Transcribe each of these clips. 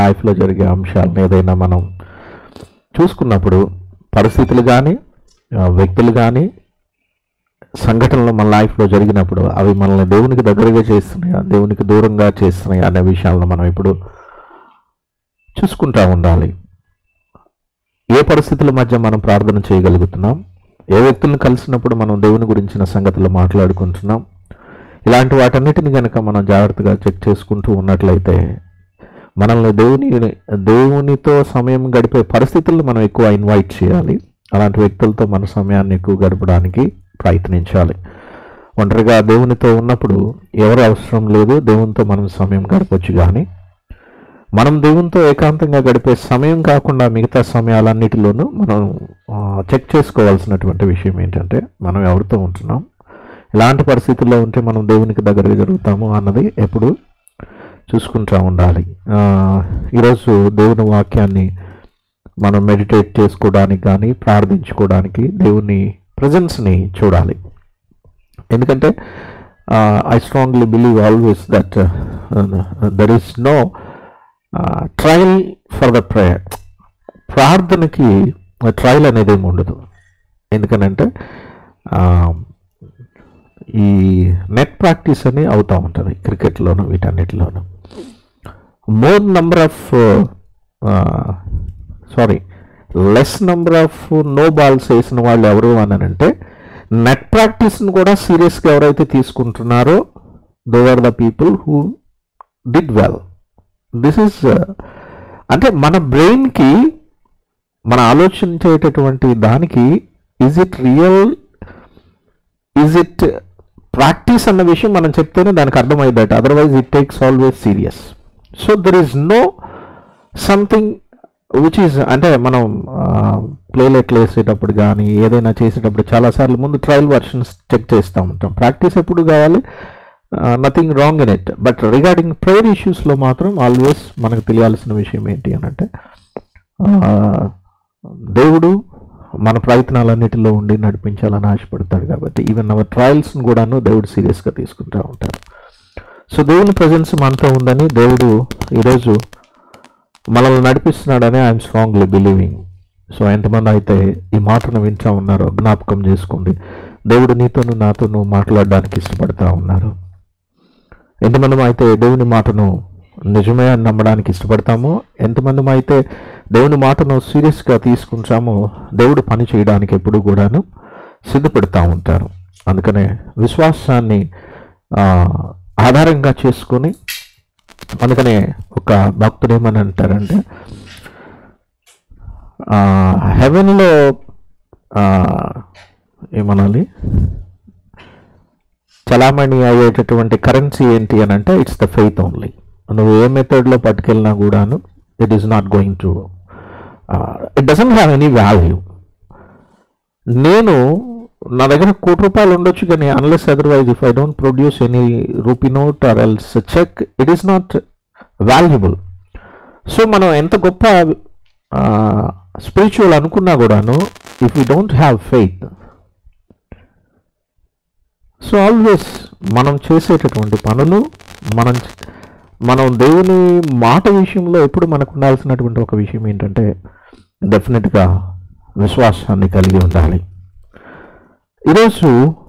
లైఫ్లో జరిగే అంశాలను ఏదైనా మనం చూసుకున్నప్పుడు పరిస్థితులు కానీ వ్యక్తులు కానీ సంఘటనలు మన లైఫ్లో జరిగినప్పుడు అవి మనల్ని దేవునికి దగ్గరగా చేస్తున్నాయా దేవునికి దూరంగా చేస్తున్నాయా అనే విషయాలను మనం ఇప్పుడు చూసుకుంటా ఉండాలి ఏ పరిస్థితుల మధ్య మనం ప్రార్థన చేయగలుగుతున్నాం ఏ వ్యక్తులను కలిసినప్పుడు మనం దేవుని గురించిన సంగతులు మాట్లాడుకుంటున్నాం ఇలాంటి వాటన్నిటిని కనుక మనం జాగ్రత్తగా చెక్ చేసుకుంటూ ఉన్నట్లయితే మనల్ని దేవుని దేవునితో సమయం గడిపే పరిస్థితులను మనం ఎక్కువ ఇన్వైట్ చేయాలి అలాంటి వ్యక్తులతో మన సమయాన్ని ఎక్కువ గడపడానికి ప్రయత్నించాలి ఒంటరిగా దేవునితో ఉన్నప్పుడు ఎవరు అవసరం లేదు దేవునితో మనం సమయం గడపచ్చు కానీ మనం దేవునితో ఏకాంతంగా గడిపే సమయం కాకుండా మిగతా సమయాలన్నిటిలోనూ మనం ఆ, చెక్ చేసుకోవాల్సినటువంటి విషయం ఏంటంటే మనం ఎవరితో ఉంటున్నాం ఎలాంటి పరిస్థితుల్లో ఉంటే మనం దేవునికి దగ్గరగా జరుగుతాము అన్నది ఎప్పుడు చూసుకుంటూ ఉండాలి ఆ, ఈరోజు దేవుని వాక్యాన్ని మనం మెడిటేట్ చేసుకోవడానికి కానీ ప్రార్థించుకోవడానికి దేవుని ప్రజెన్స్ని చూడాలి ఎందుకంటే I strongly believe always that there is no trial for the prayer ప్రార్థనకి ట్రయల్ అనేది ఏమి ఉండదు ఎందుకనంటే ఆ, ఈ నెట్ ప్రాక్టీస్ అని అవుతూ ఉంటుంది క్రికెట్లోను వీటన్నిటిలోను more number of sorry less number of no balls వేసిన వాళ్ళు ఎవరు అని అంటే నెట్ ప్రాక్టీస్ని కూడా సీరియస్గా ఎవరైతే తీసుకుంటున్నారో though are the people who did well this is అంటే మన బ్రెయిన్కి మన ఆలోచించేటటువంటి దానికి is it real is it practice అన్న విషయం మనం చెప్తేనే దానికి అర్థమైందట otherwise it takes always serious so there is no something which is అంటే మనం ప్లేలెట్లు వేసేటప్పుడు కానీ ఏదైనా చేసేటప్పుడు చాలాసార్లు ముందు ట్రయల్ వర్షన్స్ చెక్ చేస్తూ ఉంటాం ప్రాక్టీస్ ఎప్పుడు కావాలి nothing wrong in it but regarding prayer ఇష్యూస్లో మాత్రం ఆల్వేస్ మనకు తెలియాల్సిన విషయం ఏంటి అని అంటే దేవుడు మన ప్రయత్నాలన్నిటిలో ఉండి నడిపించాలని ఆశపడతాడు కాబట్టి ఈవెన్ అవర్ ట్రయల్స్ని కూడాను దేవుడు సీరియస్గా తీసుకుంటూ ఉంటాడు సో దేవుని ప్రజెన్స్ మనతో ఉందని దేవుడు ఈరోజు మనల్ని నడిపిస్తున్నాడని ఐఎమ్ స్ట్రాంగ్లీ బిలీవింగ్ సో ఎంతమంది అయితే ఈ మాటను వింటూ ఉన్నారో జ్ఞాపకం చేసుకోండి దేవుడు నీతోనూ నాతోనూ మాట్లాడడానికి ఇష్టపడతా ఉన్నారు ఎంతమంది అయితే దేవుని మాటను నిజమే అని నమ్మడానికి ఇష్టపడతామో ఎంతమంది అయితే దేవుని మాటను సీరియస్గా తీసుకుంటామో దేవుడు పని చేయడానికి ఎప్పుడు కూడాను సిద్ధపడుతూ ఉంటారు అందుకనే విశ్వాసాన్ని ఆ, ఆధారంగా చేసుకొని అందుకనే ఒక భక్తుడు ఏమని అంటారంటే హెవెన్లో ఏమనాలి చలామణి అయ్యేటటువంటి కరెన్సీ ఏంటి అని అంటే ఇట్స్ ద ఫెయిత్ ఓన్లీ నువ్వు ఏ మెథడ్లో పట్టుకెళ్ళినా కూడాను it is not going to it doesn't have any value నేను నా దగ్గర కోటి రూపాయలు ఉండొచ్చు కానీ unless otherwise if I don't produce any rupee note or else cheque it is not valuable so మనం ఎంత గొప్ప స్పిరిచువల్ అనుకున్నా కూడాను if you don't have faith so always మనం చేసేటటువంటి పనులు మనం మనం దేవుని మాట విషయంలో ఎప్పుడు మనకు ఉండాల్సినటువంటి ఒక విషయం ఏంటంటే డెఫినెట్గా విశ్వాసాన్ని కలిగి ఉండాలి ఈరోజు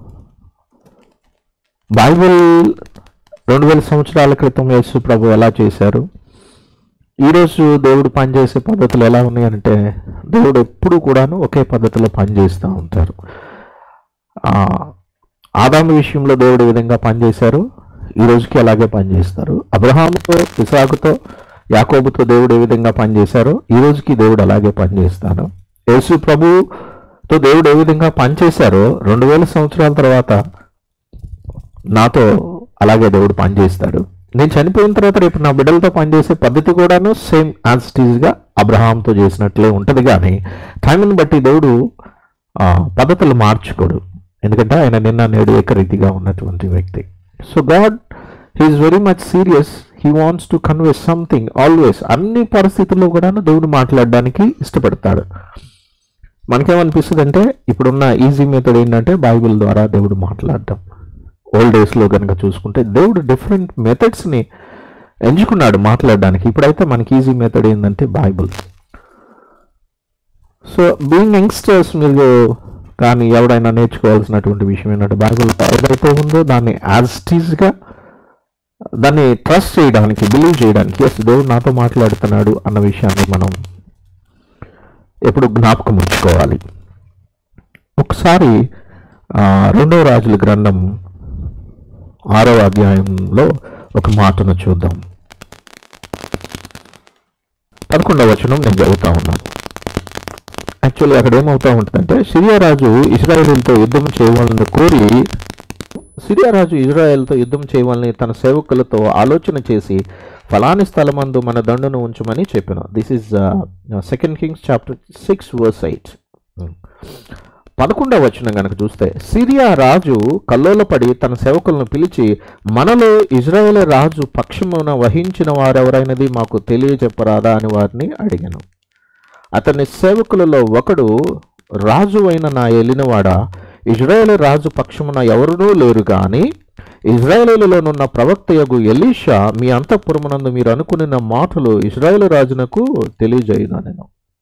బైబిల్ రెండు వేల సంవత్సరాల క్రితం యేసు ప్రభు ఎలా చేశారు ఈరోజు దేవుడు పనిచేసే పద్ధతులు ఎలా ఉన్నాయంటే దేవుడు ఎప్పుడు కూడాను ఒకే పద్ధతిలో పనిచేస్తూ ఉంటారు ఆ, ఆదాము విషయంలో దేవుడు ఏ విధంగా పనిచేశారు ఈ రోజుకి అలాగే పనిచేస్తారు అబ్రహాముతో ఇసాకుతో యాకోబుతో దేవుడు ఏ విధంగా పనిచేశారో ఈ రోజుకి దేవుడు అలాగే పనిచేస్తాను యేసు ప్రభుతో దేవుడు ఏ విధంగా పనిచేశారో రెండు వేల సంవత్సరాల తర్వాత నాతో అలాగే దేవుడు పనిచేస్తాడు నేను చనిపోయిన తర్వాత రేపు నా బిడ్డలతో పనిచేసే పద్ధతి కూడాను సేమ్ యాజ్ గా అబ్రహాంతో చేసినట్లే ఉంటుంది కానీ టైంని బట్టి దేవుడు ఆ, పద్ధతులు మార్చుకోడు ఎందుకంటే ఆయన నిన్న నేడు ఏకరీతిగా ఉన్నటువంటి వ్యక్తి so God he's very much serious he wants to convey something always అన్ని పరిస్థితుల్లో కూడాను దేవుడు మాట్లాడడానికి ఇష్టపడతాడు మనకేమనిపిస్తుంది అంటే ఇప్పుడున్న ఈజీ మెథడ్ ఏంటంటే బైబిల్ ద్వారా దేవుడు మాట్లాడటం ఓల్డ్ డేస్లో కనుక చూసుకుంటే దేవుడు డిఫరెంట్ మెథడ్స్ని ఎంచుకున్నాడు మాట్లాడడానికి ఇప్పుడైతే మనకి ఈజీ మెథడ్ ఏంటంటే బైబుల్ సో బీయింగ్ యంగ్స్టర్స్ మీరు కానీ ఎవడైనా నేర్చుకోవాల్సినటువంటి విషయం ఏంటంటే బైబుల్ ఏదైతే ఉందో దాన్ని యాజ్ టీజ్గా దాన్ని ట్రస్ట్ చేయడానికి బిలీవ్ చేయడానికి ఎస్ దేవుడు నాతో మాట్లాడుతున్నాడు అన్న విషయాన్ని మనం ఎప్పుడు జ్ఞాపకం ఉంచుకోవాలి ఒకసారి ఆ, రెండవ రాజుల గ్రంథం ఆరవ అధ్యాయంలో ఒక మాటను చూద్దాం పదకొండవ వచనం నేను చదువుతా ఉన్నాను యాక్చువల్లీ అక్కడ ఏమవుతా ఉంటుందంటే సిరియా రాజు ఇజ్రాయేలీలతో యుద్ధం చేయవాలని కోరి సిరియా రాజు ఇజ్రాయెల్తో యుద్ధం చేయవాలని తన సేవకులతో ఆలోచన చేసి ఫలాని స్థలమందు మన దండును ఉంచమని చెప్పాను this is second Kings chapter six verse eight పదకొండవ వచనం కనుక చూస్తే సిరియా రాజు కల్లోలపడి తన సేవకులను పిలిచి మనలో ఇజ్రాయేల్ రాజు పక్షమున వహించిన వారెవరైనది మాకు తెలియజెప్పరాదా అని వారిని అడిగాను అతని సేవకులలో ఒకడు రాజు అయిన నా ఎలినవాడ ఇజ్రాయేల్ రాజు పక్షమున ఎవరునూ లేరు గాని ఇజ్రాయేలులోనున్న ప్రవక్త యగు ఎలీషా మీ అంతఃపురమునందు మీరు అనుకున్న మాటలు ఇజ్రాయేల్ రాజునకు తెలియజేయునా నేను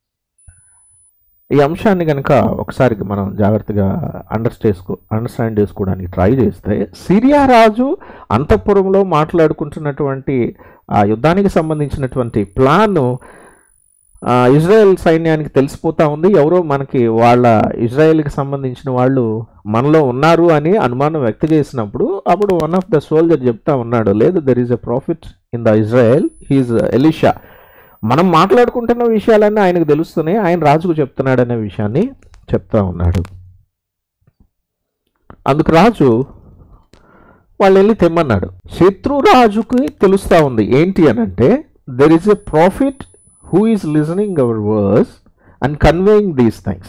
ఈ అంశాన్ని కనుక ఒకసారి మనం జాగ్రత్తగా అండర్స్టాండ్ చేసుకో అండర్స్టాండ్ చేసుకోవడానికి ట్రై చేస్తే సిరియా రాజు అంతఃపురంలో మాట్లాడుకుంటున్నటువంటి ఆ యుద్ధానికి సంబంధించినటువంటి ప్లాన్ ఇజ్రాయెల్ సైన్యానికి తెలిసిపోతా ఉంది ఎవరో మనకి వాళ్ళ ఇజ్రాయెల్కి సంబంధించిన వాళ్ళు మనలో ఉన్నారు అని అనుమానం వ్యక్త చేసినప్పుడు అప్పుడు వన్ ఆఫ్ ద సోల్జర్ చెప్తా ఉన్నాడు లేదు there is a prophet in the Israel he's Elisha మనం మాట్లాడుకుంటున్న విషయాలన్నీ ఆయనకు తెలుస్తున్నాయి ఆయన రాజుకు చెప్తున్నాడు అనే విషయాన్ని చెప్తా ఉన్నాడు అందుకు రాజు వాళ్ళు వెళ్ళి తెమ్మన్నాడు శత్రు రాజుకి తెలుస్తా ఉంది ఏంటి అని అంటే there is a prophet who is listening our verse and conveying these things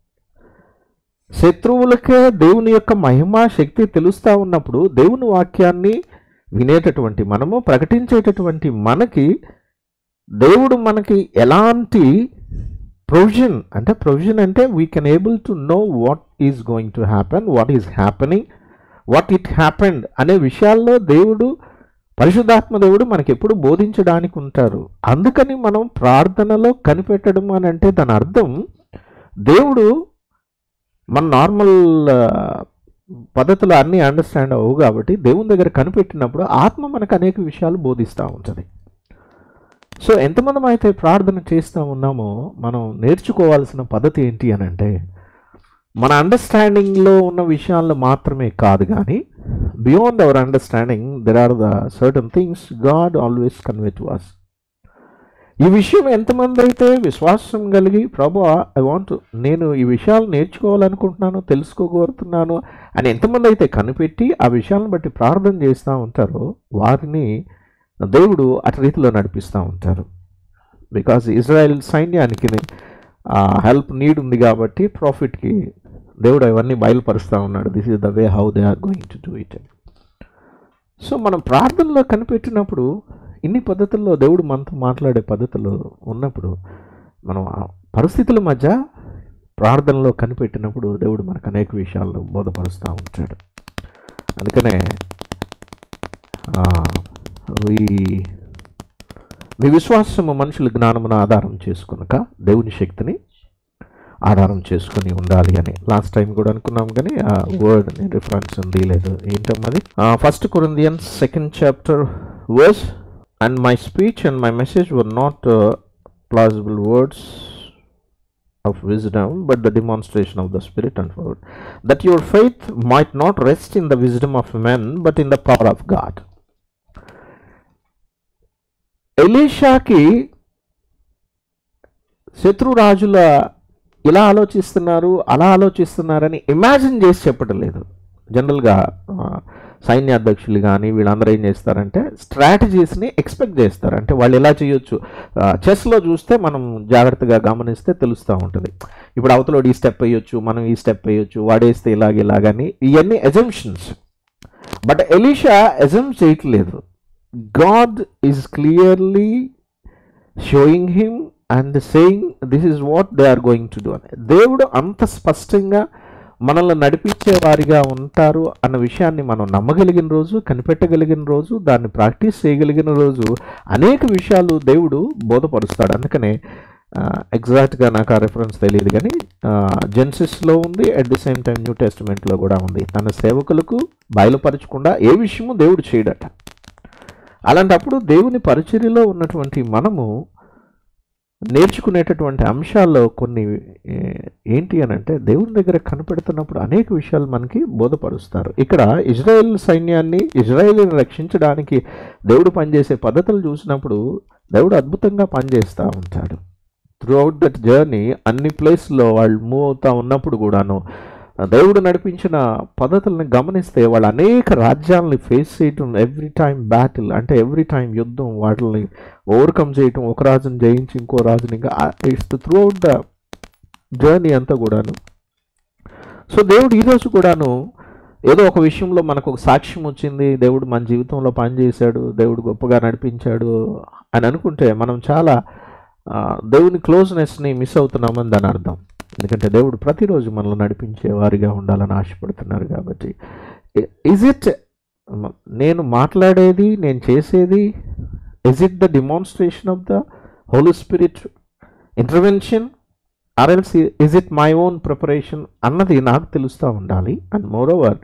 శత్రువులకే దేవుని యొక్క మహిమ శక్తి తెలుస్తా ఉన్నప్పుడు దేవుని వాక్యాన్ని వినేటటువంటి మనము ప్రకటించేటటువంటి మనకి దేవుడు మనకి ఎలాంటి ప్రొవిజన్ అంటే ప్రొవిజన్ అంటే we can able to know what is going to happen what is happening what it happened అనే విషయాల్లో దేవుడు పరిశుద్ధాత్మ దేవుడు మనకి ఎప్పుడు బోధించడానికి ఉంటారు అందుకని మనం ప్రార్థనలో కనిపెట్టడం అని అంటే దాని అర్థం దేవుడు మన నార్మల్ పద్ధతులు అన్నీ అండర్స్టాండ్ అవ్వవు కాబట్టి దేవుని దగ్గర కనిపెట్టినప్పుడు ఆత్మ మనకు అనేక విషయాలు బోధిస్తూ ఉంటుంది సో ఎంతమంది అయితే ప్రార్థన చేస్తూ ఉన్నామో మనం నేర్చుకోవాల్సిన పద్ధతి ఏంటి అని అంటే మన అండర్స్టాండింగ్లో ఉన్న విషయాలు మాత్రమే కాదు కానీ beyond our understanding there are the certain things God always convey to us ఈ విషయం ఎంతమంది అయితే విశ్వాసం కలిగి ప్రభు ఐ వాంట్ నేను ఈ విషయాలు నేర్చుకోవాలనుకుంటున్నాను తెలుసుకోగోరుతున్నాను అని ఎంతమంది అయితే కనిపెట్టి ఆ విషయాలను బట్టి ప్రార్థన చేస్తూ ఉంటారో వారిని దేవుడు అటు రీతిలో నడిపిస్తూ ఉంటారు బికాజ్ ఇజ్రాయెల్ సైన్యానికి హెల్ప్ నీడ్ ఉంది కాబట్టి ప్రాఫిట్కి దేవుడు అవన్నీ బయలుపరుస్తూ ఉన్నాడు this is the way how they are going to do it so మనం ప్రార్థనలో కనిపెట్టినప్పుడు ఇన్ని పద్ధతుల్లో దేవుడు మనతో మాట్లాడే పద్ధతులు ఉన్నప్పుడు మనం ఆ పరిస్థితుల మధ్య ప్రార్థనలో కనిపెట్టినప్పుడు దేవుడు మనకు అనేక విషయాల్లో బోధపరుస్తూ ఉంటాడు అందుకనే ఆ, ఈ మీ విశ్వాసము మనుషుల జ్ఞానమును ఆధారం చేసుకునక దేవుని శక్తిని ఆధారం చేసుకుని ఉండాలి అని లాస్ట్ టైం కూడా అనుకున్నాం కానీ ఆ వర్డ్ రిఫరెన్స్ ఉంది లేదు ఏంటమ్మది first Corinthians second chapter verse and my speech and my message were not plausible words of wisdom, but the demonstration of the Spirit and word, that your faith might not rest in the wisdom of men, but in the power of God. ఎలీషాకి శత్రురాజుల ఇలా ఆలోచిస్తున్నారు అలా ఆలోచిస్తున్నారని imagine చేసి చెప్పడం లేదు జనరల్గా సైన్యాధ్యక్షులు కానీ వీళ్ళందరూ ఏం చేస్తారంటే స్ట్రాటజీస్ని ఎక్స్పెక్ట్ చేస్తారు అంటే వాళ్ళు ఎలా చేయొచ్చు చెస్లో చూస్తే మనం జాగ్రత్తగా గమనిస్తే తెలుస్తూ ఉంటుంది ఇప్పుడు అవతలోడు ఈ స్టెప్ వేయొచ్చు మనం ఈ స్టెప్ వేయొచ్చు వాడేస్తే ఇలాగ ఇలాగని ఇవన్నీ ఎజంప్షన్స్ బట్ ఎలీషా ఎజమ్ చేయట్లేదు God is clearly showing him and saying this is what they are going to do అని దేవుడు అంత స్పష్టంగా మనల్ని నడిపించే వారిగా ఉంటారు అన్న విషయాన్ని మనం నమ్మగలిగిన రోజు కనిపెట్టగలిగిన రోజు దాన్ని ప్రాక్టీస్ చేయగలిగిన రోజు అనేక విషయాలు దేవుడు బోధపరుస్తాడు అందుకనే ఎగ్జాక్ట్గా నాకు ఆ రెఫరెన్స్ తెలియదు కానీ జెన్సిస్లో ఉంది at the same time new టెస్టిమెంట్లో కూడా ఉంది తన సేవకులకు బయలుపరచకుండా ఏ విషయము దేవుడు చేయడట అలాంటప్పుడు దేవుని పరిచర్యలో ఉన్నటువంటి మనము నేర్చుకునేటటువంటి అంశాల్లో కొన్ని ఏ, ఏంటి అని అంటే దేవుని దగ్గర కనపెడుతున్నప్పుడు అనేక విషయాలు మనకి బోధపరుస్తారు ఇక్కడ ఇజ్రాయెల్ సైన్యాన్ని ఇజ్రాయేల్ని రక్షించడానికి దేవుడు పనిచేసే పద్ధతులు చూసినప్పుడు దేవుడు అద్భుతంగా పనిచేస్తూ ఉంటాడు త్రూ అవుట్ దట్ జర్నీ అన్ని ప్లేస్లో వాళ్ళు మూవ్ అవుతూ ఉన్నప్పుడు కూడాను దేవుడు నడిపించిన పద్ధతులను గమనిస్తే వాళ్ళు అనేక రాజ్యాలని ఫేస్ చేయటం ఎవ్రీ టైం బ్యాటిల్ అంటే ఎవ్రీ టైం యుద్ధం వాటిని ఓవర్కమ్ చేయటం ఒక రాజుని జయించి ఇంకో రాజుని ఇంకా it's throughout the journey అంతా కూడాను సో దేవుడు ఈరోజు కూడాను ఏదో ఒక విషయంలో మనకు ఒక సాక్ష్యం వచ్చింది దేవుడు మన జీవితంలో పనిచేశాడు దేవుడు గొప్పగా నడిపించాడు అని అనుకుంటే మనం చాలా ఆ, దేవుని క్లోజ్నెస్ని మిస్ అవుతున్నామని దాని అర్థం ఎందుకంటే దేవుడు ప్రతిరోజు మనల్ని నడిపించే వారిగా ఉండాలని ఆశపడుతున్నారు కాబట్టి ఇజ్ ఇట్ నేను మాట్లాడేది నేను చేసేది is it the demonstration of the Holy Spirit intervention or else is it my own preparation అన్నది నాకు తెలుస్తూ ఉండాలి అండ్ మోర్ ఓవర్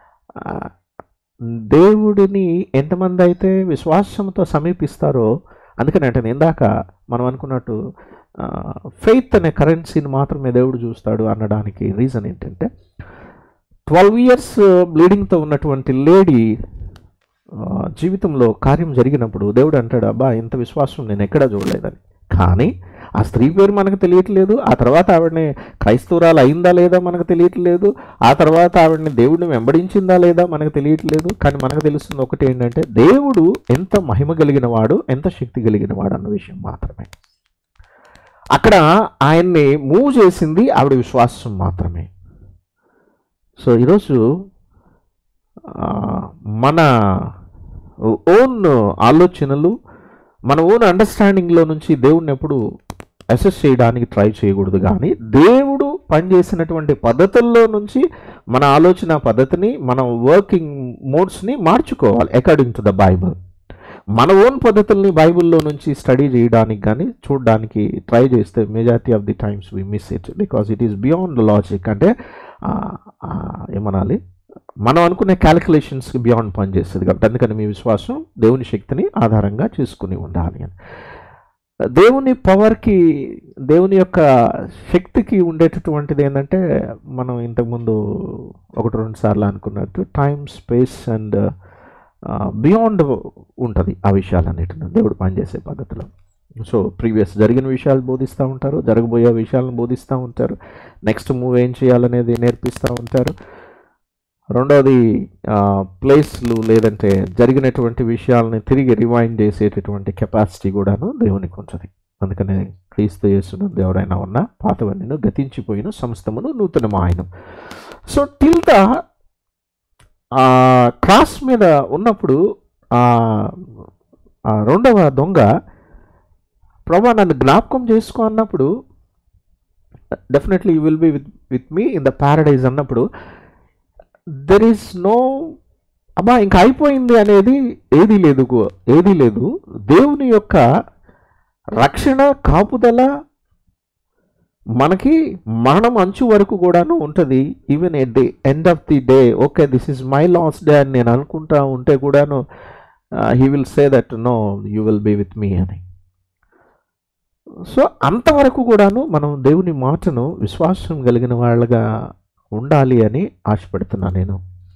దేవుడిని ఎంతమంది అయితే విశ్వాసంతో సమీపిస్తారో అందుకని అంటే ఇందాక మనం అనుకున్నట్టు ఫెయిత్ అనే కరెన్సీని మాత్రమే దేవుడు చూస్తాడు అనడానికి రీజన్ ఏంటంటే ట్వెల్వ్ ఇయర్స్ బ్లీడింగ్తో ఉన్నటువంటి లేడీ జీవితంలో కార్యం జరిగినప్పుడు దేవుడు అంటాడు అబ్బా ఇంత విశ్వాసం నేను ఎక్కడా చూడలేదని కానీ ఆ స్త్రీ పేరు మనకు తెలియట్లేదు ఆ తర్వాత ఆవిడని క్రైస్తవురాలు అయిందా లేదా మనకు తెలియట్లేదు ఆ తర్వాత ఆవిడని దేవుడిని వెంబడించిందా లేదా మనకు తెలియట్లేదు కానీ మనకు తెలుస్తుంది ఒకటి ఏంటంటే దేవుడు ఎంత మహిమ కలిగిన వాడు ఎంత శక్తి కలిగిన వాడు అన్న విషయం మాత్రమే అక్కడ ఆయన్ని మూవ్ చేసింది ఆవిడ విశ్వాసం మాత్రమే సో ఈరోజు ఆ, మన ఓన్ ఆలోచనలు మన ఓన్ అండర్స్టాండింగ్లో నుంచి దేవుడిని ఎప్పుడు అసెస్ చేయడానికి ట్రై చేయకూడదు కానీ దేవుడు పనిచేసినటువంటి పద్ధతుల్లో నుంచి మన ఆలోచన పద్ధతిని మన వర్కింగ్ మోడ్స్ని మార్చుకోవాలి అకార్డింగ్ టు ద బైబుల్ మన ఓన్ పద్ధతుల్ని బైబిల్లో నుంచి స్టడీ చేయడానికి కానీ చూడడానికి ట్రై చేస్తే majority of the times we miss it because it is beyond logic అంటే ఆ, ఆ, ఏమనాలి మనం అనుకునే క్యాలిక్యులేషన్స్కి బియాండ్ పనిచేస్తుంది కాబట్టి అందుకని మీ విశ్వాసం దేవుని శక్తిని ఆధారంగా చేసుకుని ఉండాలి అని దేవుని పవర్కి దేవుని యొక్క శక్తికి ఉండేటటువంటిది ఏంటంటే మనం ఇంతకుముందు ఒకటి రెండు సార్లు అనుకున్నట్టు టైం స్పేస్ అండ్ బియాండ్ ఉంటుంది ఆ విషయాలన్నిటిని దేవుడు పనిచేసే పద్ధతిలో సో ప్రీవియస్ జరిగిన విషయాలు బోధిస్తూ ఉంటారు జరగబోయే విషయాలను బోధిస్తూ ఉంటారు నెక్స్ట్ మూవ్ ఏం చేయాలనేది నేర్పిస్తూ ఉంటారు రెండవది ప్లేస్లు లేదంటే జరిగినటువంటి విషయాలని తిరిగి రిమైండ్ చేసేటటువంటి కెపాసిటీ కూడాను దేవునికి ఉంటుంది అందుకనే క్రీస్తు యేసునందు ఎవరైనా ఉన్నా పాతవన్నీ గతించిపోయిన సమస్తమును నూతనమాయను సో టిల్ ద క్రాస్ మీద ఉన్నప్పుడు ఆ ఆ రెండవ దొంగ ప్రభా నన్ను జ్ఞాపకం చేసుకో అన్నప్పుడు definitely you will be with with me in the paradise అన్నప్పుడు దెర్ ఈస్ నో అబ్బా ఇంకా అయిపోయింది అనేది ఏదీ లేదు గో- ఏదీ లేదు దేవుని యొక్క రక్షణ కాపుదల మనకి మరణం అంచు వరకు కూడాను ఉంటుంది even at the end of the day okay this is my last day అని నేను అనుకుంటా ఉంటే కూడాను he will say that no you will be with me అని సో అంతవరకు కూడాను మనం దేవుని మాటను విశ్వాసం కలిగిన వాళ్ళగా ఉండాలి అని ఆశపడుతున్నా నేను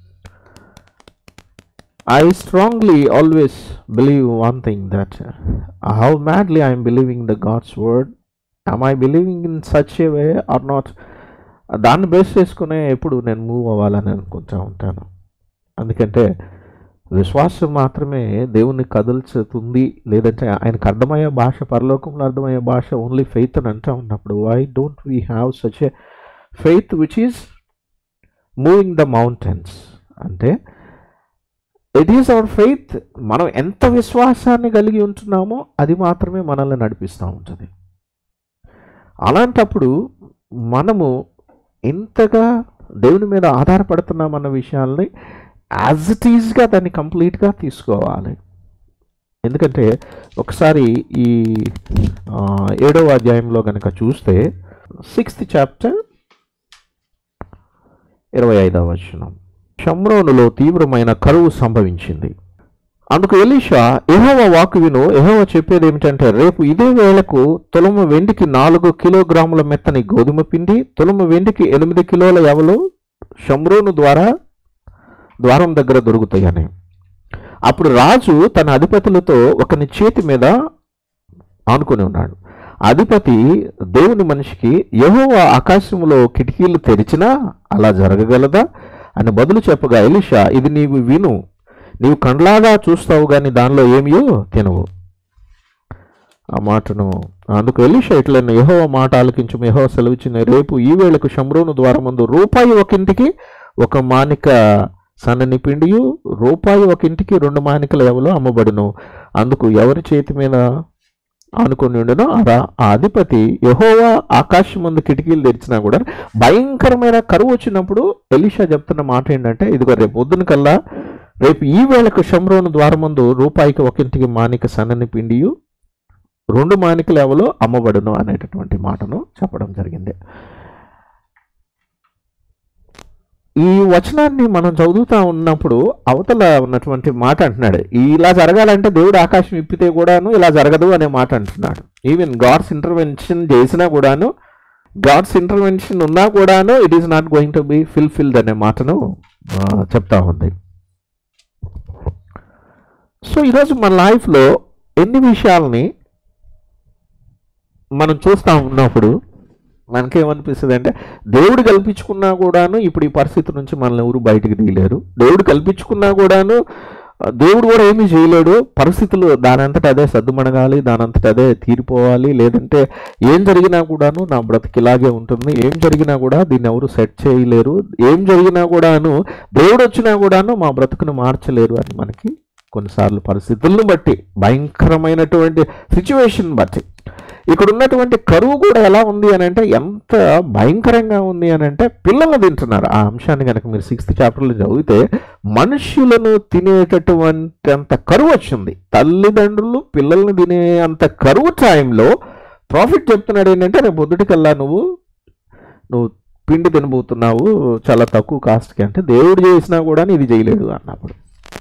I strongly always believe one thing that how madly I'm believing the God's word I believing in such a way or not దాన్ని బేస్ చేసుకునే ఎప్పుడు నేను మూవ్ అవ్వాలని అనుకుంటా ఉంటాను ఎందుకంటే విశ్వాసం మాత్రమే దేవుని కదుల్చుతుంది లేదంటే ఆయనకు అర్థమయ్యే భాష పరలోకంలో అర్థమయ్యే భాష ఓన్లీ ఫెయిత్ అని అంటూ ఉన్నప్పుడు why don't we have such a faith which is moving the mountains అంటే ఇట్ ఈస్ అవర్ ఫెయిత్ మనం ఎంత విశ్వాసాన్ని కలిగి ఉంటున్నామో అది మాత్రమే మనల్ని నడిపిస్తూ ఉంటుంది అలాంటప్పుడు మనము ఇంతగా దేవుని మీద ఆధారపడుతున్నామన్న విషయాల్ని యాజ్ ఇట్ ఈజ్గా దాన్ని కంప్లీట్గా తీసుకోవాలి ఎందుకంటే ఒకసారి ఈ ఆ, ఏడవ అధ్యాయంలో కనుక చూస్తే సిక్స్త్ చాప్టర్ ఇరవై ఐదవ వచనం షమ్రోనులో తీవ్రమైన కరువు సంభవించింది అందుకు ఎలీషా ఎహోవ వాకు విను ఎహోవ చెప్పేది ఏమిటంటే రేపు ఇదే వేళకు తులము వెండికి నాలుగు కిలోగ్రాముల మెత్తని గోధుమ పిండి తులము వెండికి ఎనిమిది కిలోల ఎవలు షమ్రోను ద్వారా ద్వారం దగ్గర దొరుకుతాయని అప్పుడు రాజు తన అధిపతులతో ఒకని చేతి మీద ఆనుకొని ఉన్నాడు అధిపతి దేవుని మనిషికి యెహోవా ఆకాశములో కిటికీలు తెరిచినా అలా జరగగలదా అని బదులు చెప్పగా ఎలిషా ఇది నీవు విను నీవు కండ్లాగా చూస్తావు కానీ దానిలో ఏమియో తినవు ఆ మాటను అందుకు ఎలిషా ఇట్లను యహోవ మాట ఆలకించు యహోవ సెలవిచ్చిన రేపు ఈ వేళకు షమ్రోను ద్వారమందు రూపాయి ఒక ఇంటికి ఒక మానిక సన్నని పిండియు రూపాయి ఒక ఇంటికి రెండు మానికలు ఎవలో అమ్మబడును అందుకు ఎవరి చేతి మీద ఆనుకొని ఉండను ఆ ఆ అధిపతి యహోవా ఆకాశం ముందు కిటికీలు తెరిచినా కూడా భయంకరమైన కరువు వచ్చినప్పుడు ఎలీషా చెప్తున్న మాట ఏంటంటే ఇదిగో రేపు పొద్దున కల్లా రేపు ఈ వేళకు షమ్రోను ద్వారమందు రూపాయికి ఒక ఇంటికి మానిక సన్నని పిండియు రెండు మానికలు ఎవలో అమ్మబడును అనేటటువంటి మాటను చెప్పడం జరిగింది ఈ వచనాన్ని మనం చదువుతా ఉన్నప్పుడు అవతల ఉన్నటువంటి మాట అంటున్నాడు ఇలా జరగాలంటే దేవుడు ఆకాశం ఇప్పితే కూడాను ఇలా జరగదు అనే మాట అంటున్నాడు ఈవెన్ గాడ్స్ ఇంటర్వెన్షన్ చేసినా కూడాను గాడ్స్ ఇంటర్వెన్షన్ ఉన్నా కూడాను it is not going to be fulfilled అనే మాటను ఆ, చెప్తా ఉంది సో ఈరోజు మన లైఫ్లో ఎన్ని విషయాల్ని మనం చూస్తూ ఉన్నప్పుడు మనకేమనిపిస్తుంది అంటే దేవుడు కల్పించుకున్నా కూడాను ఇప్పుడు ఈ పరిస్థితి నుంచి మనల్ని ఎవరు బయటికి తీయలేరు దేవుడు కల్పించుకున్నా కూడాను ఆ, దేవుడు కూడా ఏమీ చేయలేడు పరిస్థితులు దానంతట అదే సర్దుమణగాలి దానంతట అదే తీరిపోవాలి లేదంటే ఏం జరిగినా కూడాను నా బ్రతికి ఇలాగే ఉంటుంది ఏం జరిగినా కూడా దీన్ని ఎవరు సెట్ చేయలేరు ఏం జరిగినా కూడాను దేవుడు వచ్చినా కూడాను మా బ్రతుకును మార్చలేరు అని మనకి కొన్నిసార్లు పరిస్థితులను బట్టి భయంకరమైనటువంటి సిచ్యువేషన్ బట్టి ఇక్కడ ఉన్నటువంటి కరువు కూడా ఎలా ఉంది అని అంటే ఎంత భయంకరంగా ఉంది అని అంటే పిల్లలు తింటున్నారు ఆ అంశాన్ని కనుక మీరు సిక్స్త్ చాప్టర్లో చదివితే మనుష్యులను తినేటటువంటి అంత కరువు వచ్చింది తల్లిదండ్రులు పిల్లల్ని తినే అంత కరువు టైంలో ప్రాఫిట్ చెప్తున్నాడు ఏంటంటే రేపు పొద్దుటికల్లా నువ్వు నువ్వు పిండి తినబోతున్నావు చాలా తక్కువ కాస్ట్కి అంటే దేవుడు చేసినా కూడా ఇది చేయలేడు అన్నప్పుడు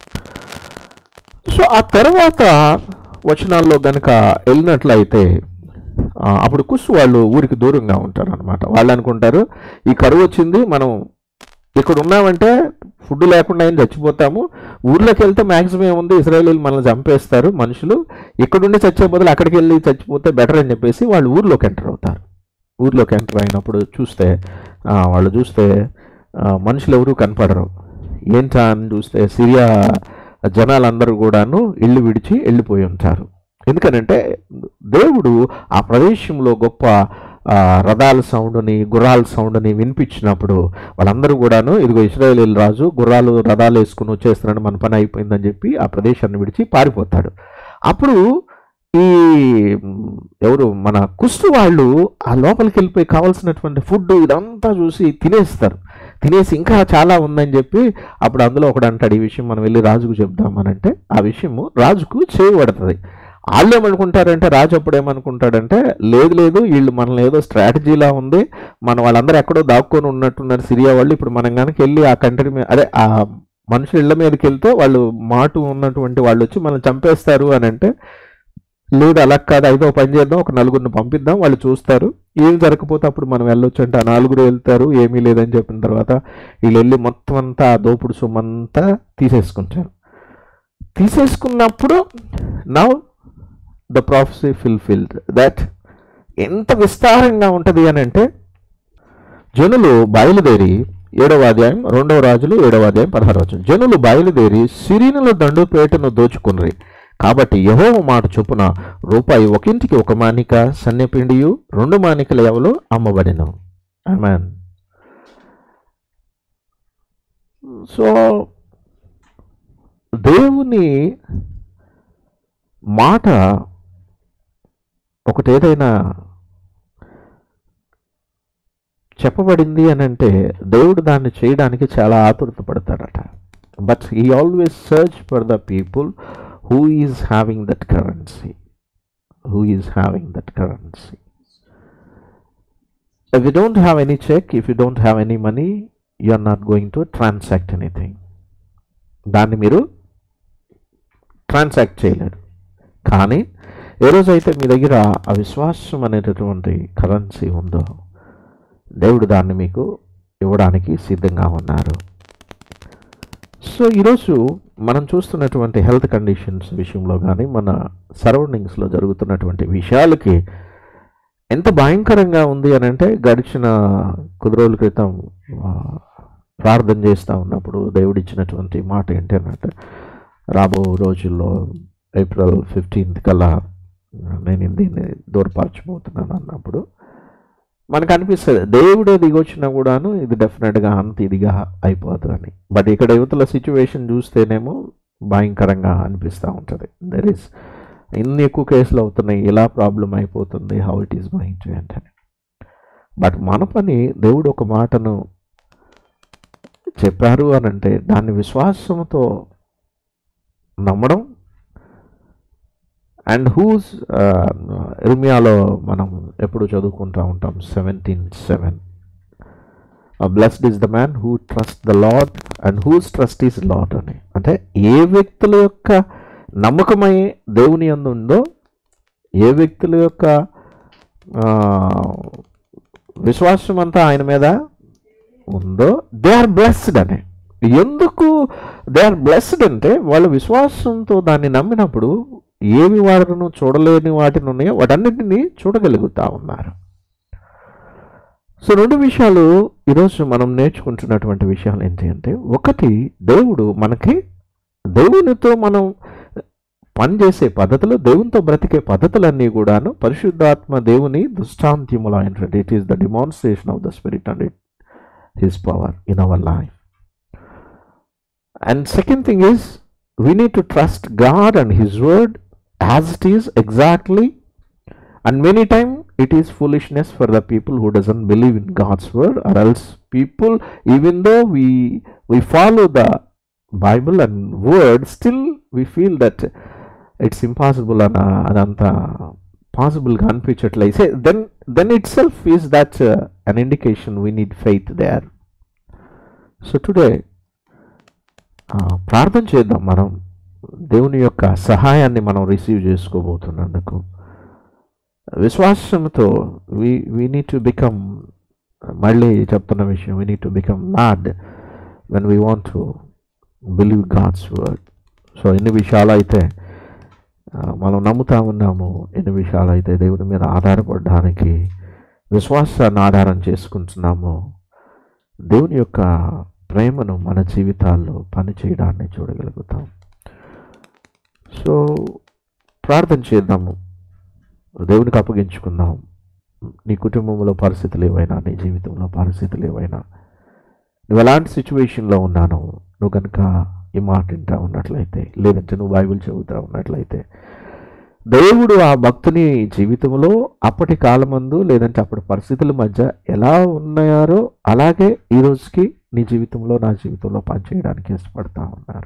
సో ఆ తర్వాత వచనాల్లో గనక వెళ్ళినట్లయితే ఆ, అప్పుడు కుస్ వాళ్ళు ఊరికి దూరంగా ఉంటారు అనమాట వాళ్ళు అనుకుంటారు ఈ కరువు వచ్చింది మనం ఇక్కడ ఉన్నామంటే ఫుడ్ లేకుండా ఏం చచ్చిపోతాము ఊర్లోకి వెళ్తే మ్యాక్సిమం ఏముంది ఇస్రాయలీలు మనల్ని చంపేస్తారు మనుషులు ఇక్కడుండి చచ్చే బదులు అక్కడికి వెళ్ళి చచ్చిపోతే బెటర్ అని చెప్పేసి వాళ్ళు ఊర్లోకి ఎంటర్ అవుతారు ఊర్లోకి ఎంటర్ అయినప్పుడు చూస్తే ఆ, వాళ్ళు చూస్తే ఆ, మనుషులు ఎవరు కనపడరు ఏంటా అని చూస్తే సిరియా జనాలందరూ కూడాను ఇల్లు విడిచి వెళ్ళిపోయి ఉంటారు ఎందుకనంటే దేవుడు ఆ ప్రదేశంలో గొప్ప ఆ, రథాల సౌండ్ని గుర్రాల సౌండ్ని వినిపించినప్పుడు వాళ్ళందరూ కూడాను ఇదిగో ఇస్రాయేల్ రాజు గుర్రాలు రథాలు వేసుకుని వచ్చేస్తున్నాడు మన పని అయిపోయిందని చెప్పి ఆ ప్రదేశాన్ని విడిచి పారిపోతాడు అప్పుడు ఈ మ్, ఎవరు మన కుష్టు వాళ్ళు ఆ లోపలికి వెళ్ళిపోయి కావాల్సినటువంటి ఫుడ్ ఇదంతా చూసి తినేస్తారు తినేసి ఇంకా చాలా ఉందని చెప్పి అప్పుడు అందులో ఒకడు అంటాడు ఈ విషయం మనం వెళ్ళి రాజుకు చెప్దామనంటే ఆ విషయము రాజుకు చేయబడుతుంది వాళ్ళు ఏమనుకుంటారంటే రాజు అప్పుడు ఏమనుకుంటాడంటే లేదు లేదు వీళ్ళు మనల్ని ఏదో స్ట్రాటజీలా ఉంది మన వాళ్ళందరూ ఎక్కడో దాక్కొని ఉన్నట్టున్నారు సిరియా వాళ్ళు ఇప్పుడు మనం కనుక వెళ్ళి ఆ కంట్రీ మీద అదే ఆ మనుషుల ఇళ్ళ మీదకి వెళ్తే వాళ్ళు మాటు ఉన్నటువంటి వాళ్ళు వచ్చి మనం చంపేస్తారు అని అంటే లేదు అలా కాదు ఐదో పని చేద్దాం ఒక నలుగురిని పంపిద్దాం వాళ్ళు చూస్తారు ఏం జరగకపోతే అప్పుడు మనం వెళ్ళొచ్చు అంటే ఆ నలుగురు వెళ్తారు ఏమీ లేదని చెప్పిన తర్వాత వీళ్ళు వెళ్ళి మొత్తం అంతా ఆ దోపుడు సొమ్మంతా తీసేసుకుంటారు తీసేసుకున్నప్పుడు now the prophecy fulfilled that ఎంత విస్తారంగా ఉంటుంది అని అంటే జనులు బయలుదేరి ఏడవ అధ్యాయం రెండవ రాజులు ఏడవ అధ్యాయం పదహారు వచనం జనులు బయలుదేరి సిరినుల దండుపేటను దోచుకున్రి కాబట్టి యహోవ మాట చొప్పున రూపాయి ఒకింటికి ఒక మానిక సన్నెపిండియు రెండు మానికల ఎవలు అమ్మబడిను ఆమెన్ సో దేవుని మాట ఒకటి ఏదైనా చెప్పబడింది అని అంటే దేవుడు దాన్ని చేయడానికి చాలా ఆతురత పడతాడట but he always search for the people who is having that currency who is having that currency if you don't have any check if you don't have any money you are not going to transact anything దాన్ని మీరు transact చేయలేరు కానీ ఏ రోజైతే మీ దగ్గర ఆ విశ్వాసం అనేటటువంటి currency ఉందో దేవుడు దాన్ని మీకు ఇవ్వడానికి సిద్ధంగా ఉన్నారు సో ఈరోజు మనం చూస్తున్నటువంటి హెల్త్ కండిషన్స్ విషయంలో కానీ మన సరౌండింగ్స్లో జరుగుతున్నటువంటి విషయాలకి ఎంత భయంకరంగా ఉంది అని అంటే గడిచిన కొద్ది రోజుల క్రితం ఆ, ప్రార్థన చేస్తూ ఉన్నప్పుడు దేవుడు ఇచ్చినటువంటి మాట ఏంటంటే రాబో రోజుల్లో ఏప్రిల్ ఫిఫ్టీన్త్ కల్లా నేను దీన్ని దూరపరచబోతున్నాను అన్నప్పుడు మనకు అనిపిస్తుంది దేవుడే దిగొచ్చినా కూడాను ఇది డెఫినెట్గా అంత ఇదిగా అయిపోతుందని బట్ ఇక్కడ యువతల సిచ్యువేషన్ చూస్తేనేమో భయంకరంగా అనిపిస్తూ ఉంటుంది దెర్ ఇస్ ఇన్ని ఎక్కువ కేసులు అవుతున్నాయి ఇలా ప్రాబ్లం అయిపోతుంది how it is going to అంటే బట్ మన పని దేవుడు ఒక మాటను చెప్పారు అని అంటే దాన్ని విశ్వాసంతో నమ్మడం అండ్ హూస్ ఇర్మియాలో మనం ఎప్పుడు చదువుకుంటూ ఉంటాం seventeen seven blessed is the man who trust the Lord and whose trust is Lord అని అంటే ఏ వ్యక్తుల యొక్క నమ్మకమై దేవుని యందు ఉందో ఏ వ్యక్తుల యొక్క ఆ, విశ్వాసం అంతా ఆయన మీద ఉందో దే ఆర్ బ్లెస్డ్ అని ఎందుకు దే ఆర్ బ్లెస్డ్ అంటే వాళ్ళ విశ్వాసంతో దాన్ని నమ్మినప్పుడు ఏవి వాటిను చూడలేని వాటిని ఉన్నాయో వాటన్నిటిని చూడగలుగుతా ఉన్నారు సో రెండు విషయాలు ఈరోజు మనం నేర్చుకుంటున్నటువంటి విషయాలు ఏంటి అంటే ఒకటి దేవుడు మనకి దేవునితో మనం పనిచేసే పద్ధతులు దేవునితో బ్రతికే పద్ధతులన్నీ కూడాను పరిశుద్ధాత్మ దేవుని దృష్టాంత్యములు అయినటువంటి it is the demonstration of the spirit and it his power in our life and second thing is we need to trust God and his word as it is exactly and many time it is foolishness for the people who doesn't believe in god's word or else people even though we we follow the bible and word still we feel that it's impossible and అదంతా పాసిబుల్గా అనిపించట్లయితే then then itself is that an indication we need faith there so today ప్రార్థన చేద్దాం మనం దేవుని యొక్క సహాయాన్ని మనం రిసీవ్ చేసుకోబోతున్నందుకు విశ్వాసంతో we we need to become మళ్ళీ చెప్తున్న విషయం we need to become mad when we want to believe God's word so ఎన్ని విషయాలు అయితే ఆ, మనం నమ్ముతా ఉన్నాము ఎన్ని విషయాలు అయితే దేవుని మీద ఆధారపడడానికి విశ్వాసాన్ని ఆధారం చేసుకుంటున్నామో దేవుని యొక్క ప్రేమను మన జీవితాల్లో పని చేయడాన్ని చూడగలుగుతాం సో ప్రార్థన చేద్దాము దేవునికి అప్పగించుకుందాం నీ కుటుంబంలో పరిస్థితులు ఏవైనా నీ జీవితంలో పరిస్థితులు ఏవైనా నువ్వు ఎలాంటి సిచ్యువేషన్లో ఉన్నానో నువ్వు కనుక ఈ మాట వింటా ఉన్నట్లయితే లేదంటే నువ్వు బైబిల్ చదువుతా ఉన్నట్లయితే దేవుడు ఆ భక్తుని జీవితంలో అప్పటి కాలమందు లేదంటే అప్పటి పరిస్థితుల మధ్య ఎలా ఉన్నారో అలాగే ఈ రోజుకి నీ జీవితంలో నా జీవితంలో పనిచేయడానికి ఇష్టపడతా ఉన్నారు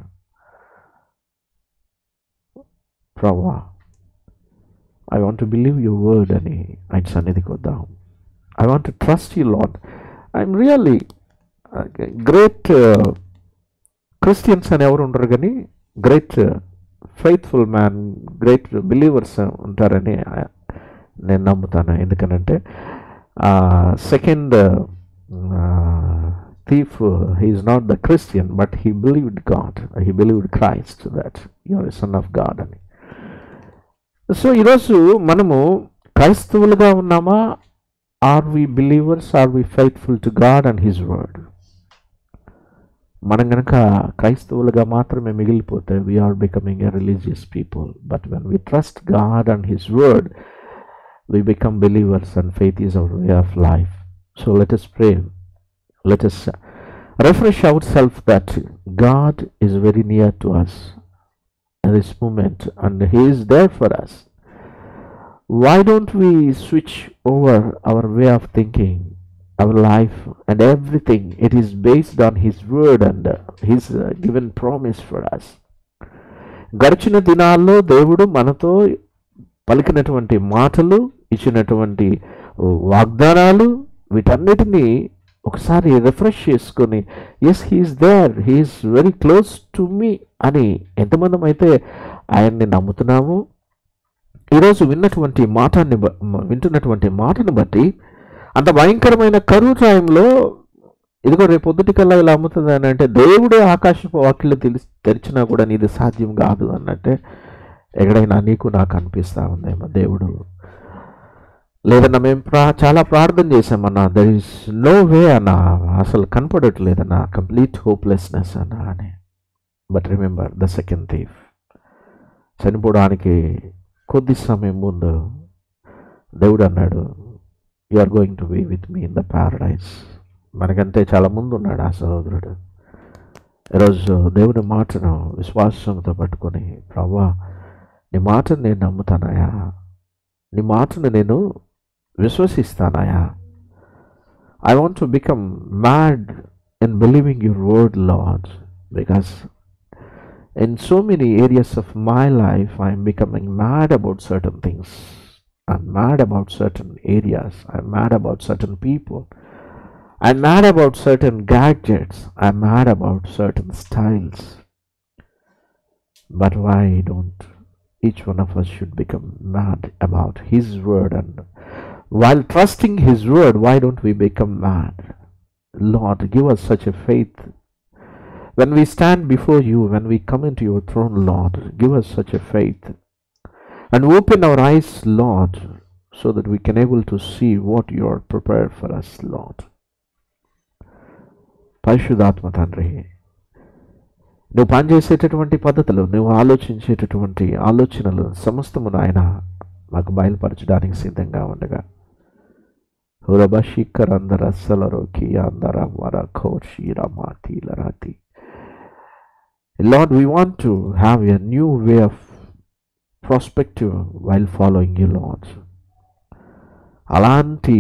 ప్రభా I want to believe your word అని ఆయన సన్నిధికి వద్దాం I want to trust you lot I'm really great Christians అని ఎవరు ఉండరు కానీ great faithful man great believers ఉంటారని ఆ, నేను నమ్ముతాను ఎందుకనంటే second thief he's not the Christian but he believed God he believed Christ that your son of God అని సో ఈరోజు మనము క్రైస్తవులుగా ఉన్నామా are we believers are we faithful to God and his word మనం కనుక క్రైస్తవులుగా మాత్రమే మిగిలిపోతే we are becoming a religious people but when we trust God and his word we become believers and faith is our way of life. So let us pray. Let us uh, refresh ourselves that God is very near to us in this moment and He is there for us. Why don't we switch over our way of thinking our life and everything it is based on his word and uh, his uh, given promise for us గడిచిన దినాల్లో దేవుడు మనతో పలికినటువంటి మాటలు ఇచ్చినటువంటి వాగ్దానాలు వీటన్నిటినీ ఒకసారి రిఫ్రెష్ చేసుకొని yes he's there he's very close to me అని ఎంతమంది అయితే ఆయన్ని నమ్ముతున్నాము ఈరోజు విన్నటువంటి మాటాన్ని బ- వింటున్నటువంటి మాటను బట్టి అంత భయంకరమైన కరువు టైంలో ఇదిగో రేపు పొద్దుటికల్లా ఇలా అమ్ముతుంది అని అంటే దేవుడే ఆకాశపు వాకిళ్ళు తెలిసి తెరిచినా కూడా నీది సాధ్యం కాదు అన్నట్టే ఎక్కడైనా నీకు నాకు అనిపిస్తా ఉందేమో దేవుడు లేదన్నా మేము ప్రా చాలా ప్రార్థన చేసామన్నా దర్ ఇస్ నో వే అన్న అసలు కనపడట్లేదన్నా కంప్లీట్ హోప్లెస్నెస్ అన్న అని but remember the second thief చనిపోవడానికి కొద్ది సమయం ముందు దేవుడు అన్నాడు you are going to be with me in the paradise మనకంటే చాలా ముందు ఉన్నాడు ఆ సహోదరుడు ఈరోజు దేవుని మాటను విశ్వాసంతో పట్టుకొని ప్రభా నీ మాటను నేను నమ్ముతానయా నీ మాటను నేను విశ్వసిస్తానయా I want to become mad in believing your word Lord because in so many areas of my life i am becoming mad about certain things i'm mad about certain areas i'm mad about certain people i'm mad about certain gadgets i'm mad about certain styles but why don't each one of us should become mad about his word and while trusting his word why don't we become mad lord give us such a faith when we stand before you, when we come into your throne, Lord, give us such a faith and open our eyes, Lord, so that we can able to see what you are prepared for us, Lord. పరిశుధాత్మ తండ్రి నువ్వు పనిచేసేటటువంటి పద్ధతులు నువ్వు ఆలోచించేటటువంటి ఆలోచనలు సమస్తము నాయన మాకు బయలుపరచడానికి సిద్ధంగా ఉండగా హురబశిఖరందరస్సలరోకి అందరం వర ఖోర్షీరమాతీలరాతి Lord, we want to have a new way of perspective while following you, Lord. అలాంటి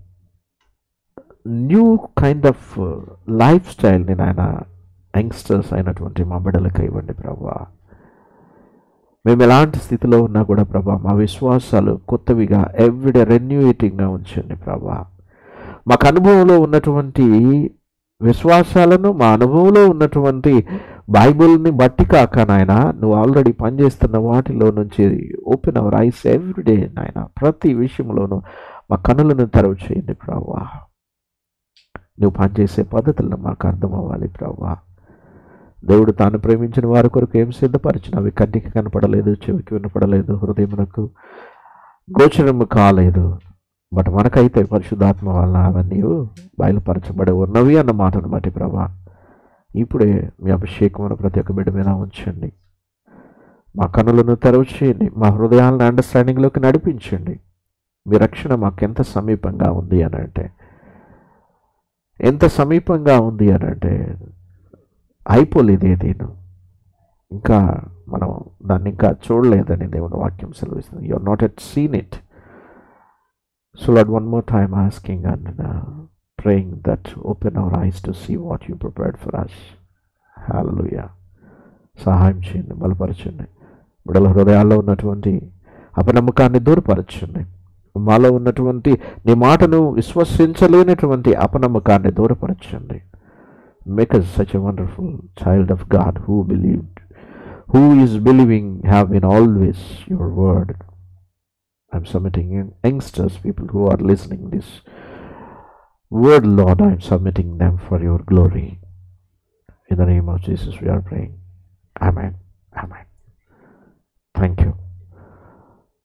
న్యూ కైండ్ ఆఫ్ లైఫ్ స్టైల్ని నాయన యంగ్స్టర్స్ అయినటువంటి మా బిడ్డలకు ఇవ్వండి ప్రభా మేము ఎలాంటి స్థితిలో ఉన్నా కూడా ప్రభా మా విశ్వాసాలు కొత్తవిగా ఎవ్రీడే రెన్యూయేటింగ్గా ఉంచండి ప్రభా మాకు అనుభవంలో ఉన్నటువంటి విశ్వాసాలను మా అనుభవంలో ఉన్నటువంటి బైబిల్ని బట్టి కాక నాయన నువ్వు ఆల్రెడీ పనిచేస్తున్న వాటిలో నుంచి ఓపెన్ అవర్ ఐస్ ఎవ్రీడే నాయన ప్రతి విషయంలోనూ మా కనులను తెరవు చేయండి ప్రభా నువ్వు పనిచేసే పద్ధతులను మాకు అర్థం అవ్వాలి ప్రభా దేవుడు తాను ప్రేమించిన వారి కొరకు ఏం సిద్ధపరిచిన అవి కంటికి కనపడలేదు చెవికి వినపడలేదు హృదయమునకు గోచరము కాలేదు బట్ మనకైతే పరిశుద్ధాత్మ వలన అవన్నీ బయలుపరచబడి ఉన్నవి అన్న మాటను బట్టి ప్రభా ఇప్పుడే మీ అభిషేకమును ప్రతి ఒక్క బిడ్డ మీద ఉంచండి మా కనులను తెరవు చేయండి మా హృదయాలను అండర్స్టాండింగ్లోకి నడిపించండి మీ రక్షణ మాకెంత సమీపంగా ఉంది అని అంటే ఎంత సమీపంగా ఉంది అని అంటే అయిపోలేదు ఏదేను ఇంకా మనం దాన్ని ఇంకా చూడలేదని దేవుని వాక్యం సెలవిస్తుంది you are not at seen it so Lord one more time asking and praying that open our eyes to see what you prepared for us. Hallelujah. సహాయం చేయండి బలపరచండి బిడల హృదయాల్లో ఉన్నటువంటి అపనమ్మకాన్ని దూరపరచండి మాలో ఉన్నటువంటి నీ మాటను విశ్వసించలేనటువంటి అపనమ్మకాన్ని దూరపరచండి make us such a wonderful child of God who believed who is believing have in always your word I'm submitting youngsters people who are listening this word, Lord, I am submitting them for your glory. In the name of Jesus, we are praying. Amen. Amen. Thank you.